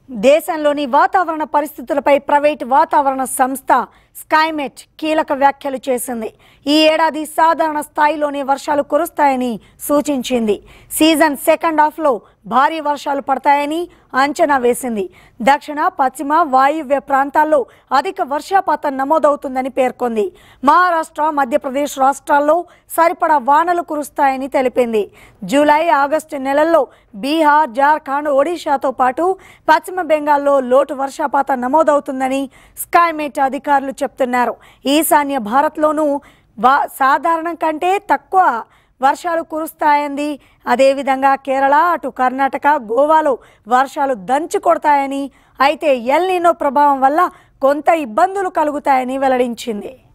దేశంలోని వాతావరణ పరిస్థితులపై ప్రైవేట్ వాతావరణ సంస్థ స్కైమెట్ కీలక వ్యాఖ్యలు చేసింది ఈ ఏడాది సాధారణ స్థాయిలోనే వర్షాలు కురుస్తాయని సూచించింది సీజన్ సెకండ్ హాఫ్లో భారీ వర్షాలు పడతాయని అంచనా వేసింది దక్షిణ పశ్చిమ వాయువ్య ప్రాంతాల్లో అధిక వర్షపాతం నమోదవుతుందని పేర్కొంది మహారాష్ట్ర మధ్యప్రదేశ్ రాష్ట్రాల్లో సరిపడా వానలు కురుస్తాయని తెలిపింది జూలై ఆగస్టు నెలల్లో బీహార్ జార్ఖండ్ ఒడిశాతో పాటు పశ్చిమ బెంగాల్లో లోటు వర్షపాతం నమోదవుతుందని స్కైమేట్ అధికారులు చెప్తున్నారు ఈశాన్య భారత్లోనూ వా సాధారణం కంటే తక్కువ వర్షాలు కురుస్తాయంది అదేవిధంగా కేరళ అటు కర్ణాటక గోవాలో వర్షాలు దంచి కొడతాయని అయితే ఎల్ నీనో ప్రభావం వల్ల కొంత ఇబ్బందులు కలుగుతాయని వెల్లడించింది